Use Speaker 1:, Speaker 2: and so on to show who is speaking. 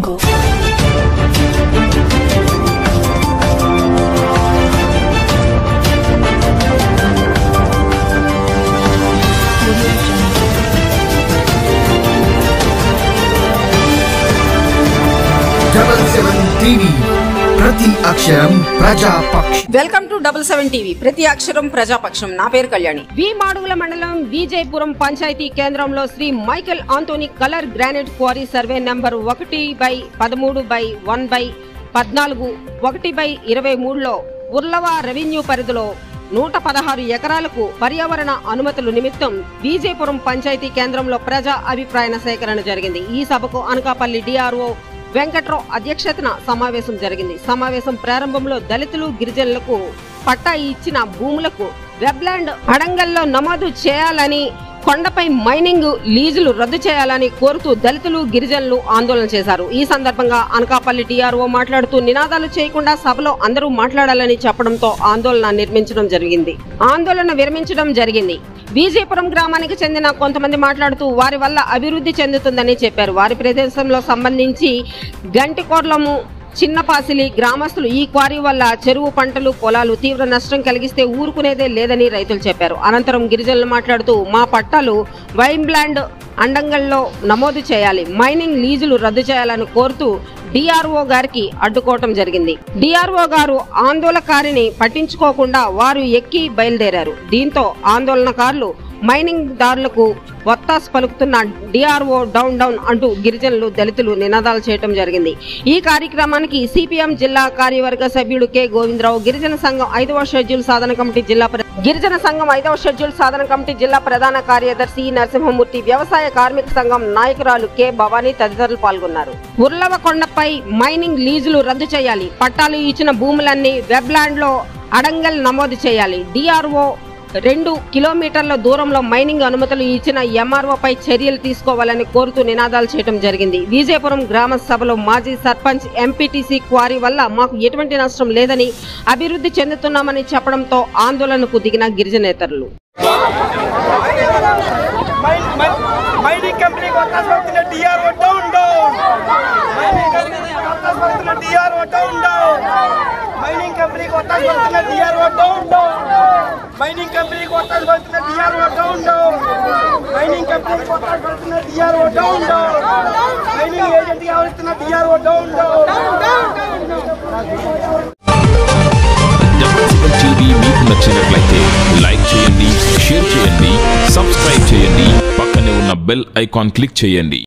Speaker 1: బాబు
Speaker 2: double seven TV ప్రతి అక్షరం ప్రజాపక్ష
Speaker 3: welcome to double seven TV ప్రతి అక్షరం ప్రజాపక్షం నా పేరు కళ్యాణి
Speaker 4: వి మాడుగుల మండలం విజయపురం పంచాయతీ కేంద్రంలో Shri Michael Antony colour granite quarry survey number ఒకటి బై పదమూడు బై వన్ బై పద్నాలుగు ఒకటి బై ఇరవై మూడులో ఉర్లవ రెవెన్యూ పరిధిలో నూట పదహారు ఎకరాలకు పర్యావరణ అనుమతులు నిమిత్తం విజయపురం పంచాయతీ కేంద్రంలో ప్రజా అభిప్రాయ సేకరణ జరిగింది ఈ సభకు అనకాపల్లి డిఆర్ఓ వెంకట్రావు అధ్యక్షతన సమావేశం జరిగింది సమావేశం ప్రారంభంలో దళితులు గిరిజనులకు పట్టా ఇచ్చిన భూములకు వెబ్లాండ్ అడంగల్లో నమోదు చేయాలని కొండపై మైనింగ్ లీజులు రద్దు చేయాలని కోరుతూ దళితులు గిరిజనులు ఆందోళన చేశారు ఈ సందర్భంగా అనకాపల్లి టీఆర్ఓ మాట్లాడుతూ నినాదాలు చేయకుండా సభలో అందరూ మాట్లాడాలని చెప్పడంతో ఆందోళన నిర్మించడం జరిగింది ఆందోళన విరమించడం జరిగింది విజయపురం గ్రామానికి చెందిన కొంతమంది మాట్లాడుతూ వారి వల్ల అభివృద్ధి చెందుతుందని చెప్పారు వారి ప్రదేశంలో సంబంధించి గంటికోర్లము చిన్నపాసిలి గ్రామస్తులు ఈ క్వారీ వల్ల చెరువు పంటలు పొలాలు తీవ్ర నష్టం కలిగిస్తే ఊరుకునేదే లేదని రైతులు చెప్పారు అనంతరం గిరిజనులు మాట్లాడుతూ మా పట్టాలు వైన్బ్లాండ్ అండంగల్లో నమోదు చేయాలి మైనింగ్ లీజులు రద్దు చేయాలని కోరుతూ డిఆర్ఓ గారికి అడ్డుకోవటం జరిగింది డిఆర్ఓ గారు ఆందోళనకారిని పట్టించుకోకుండా వారు ఎక్కి బయలుదేరారు దీంతో ఆందోళనకారులు మైనింగ్ దారులకు వత్తాసు పలుకుతున్న డిఆర్ఓ డౌన్ డౌన్ అంటూ గిరిజనులు దళితులు నినాదాలు చేయటం జరిగింది ఈ కార్యక్రమానికి సిపిఎం జిల్లా కార్యవర్గ సభ్యుడు కె గోవిందరావు గిరిజన సంఘం ఐదవ షెడ్యూల్ సాధన కమిటీ జిల్లా ప్ర- గిరిజన సంఘం ఐదవ షెడ్యూల్ సాధన కమిటీ జిల్లా ప్రధాన కార్యదర్శి నరసింహమూర్తి వ్యవసాయ కార్మిక సంఘం నాయకురాలు కె భవానీ తదితరులు పాల్గొన్నారు ఉర్లవకొండపై మైనింగ్ లీజులు రద్దు చేయాలి పట్టాలు ఇచ్చిన భూములన్నీ వెబ్లాండ్ లో అడంగల్ నమోదు చేయాలి డిఆర్ఓ రెండు కిలోమీటర్ల దూరంలో మైనింగ్ అనుమతులు ఇచ్చిన ఎంఆర్ఓపై చర్యలు తీసుకోవాలని కోరుతూ నినాదాలు చేయడం జరిగింది విజయపురం గ్రామ సభలో మాజీ సర్పంచ్ ఎంపీటీసీ క్వారీ వల్ల మాకు ఎటువంటి నష్టం లేదని అభివృద్ధి చెందుతున్నామని చెప్పడంతో ఆందోళనకు దిగిన గిరిజనేతరులు
Speaker 5: మైనింగ్ కంపెనీకి వత్తాసు పడుతున్న డిఆర్ఓ డౌన్ డౌన్ మైనింగ్ కంపెనీకి వత్తాసు పడుతున్న డిఆర్ఓ డౌన్ డౌన్ మైనింగ్ కంపెనీకి వత్తాసు పడుతున్న డిఆర్ఓ డౌన్ డౌన్ మైనింగ్ కంపెనీకి వత్తాసు పడుతున్న డిఆర్ఓ డౌన్ డౌన్ మైనింగ్ కంపెనీకి వత్తాసు పడుతున్న DRO down down mining agent వ్యవహరిస్తున్న DRO down down
Speaker 6: double seven TV మీకు నచ్చినట్లయితే లైక్ చేయండి షేర్ చేయండి సబ్స్క్రైబ్ చేయండి పక్కనే ఉన్న బెల్ ఐకాన్ క్లిక్ చేయండి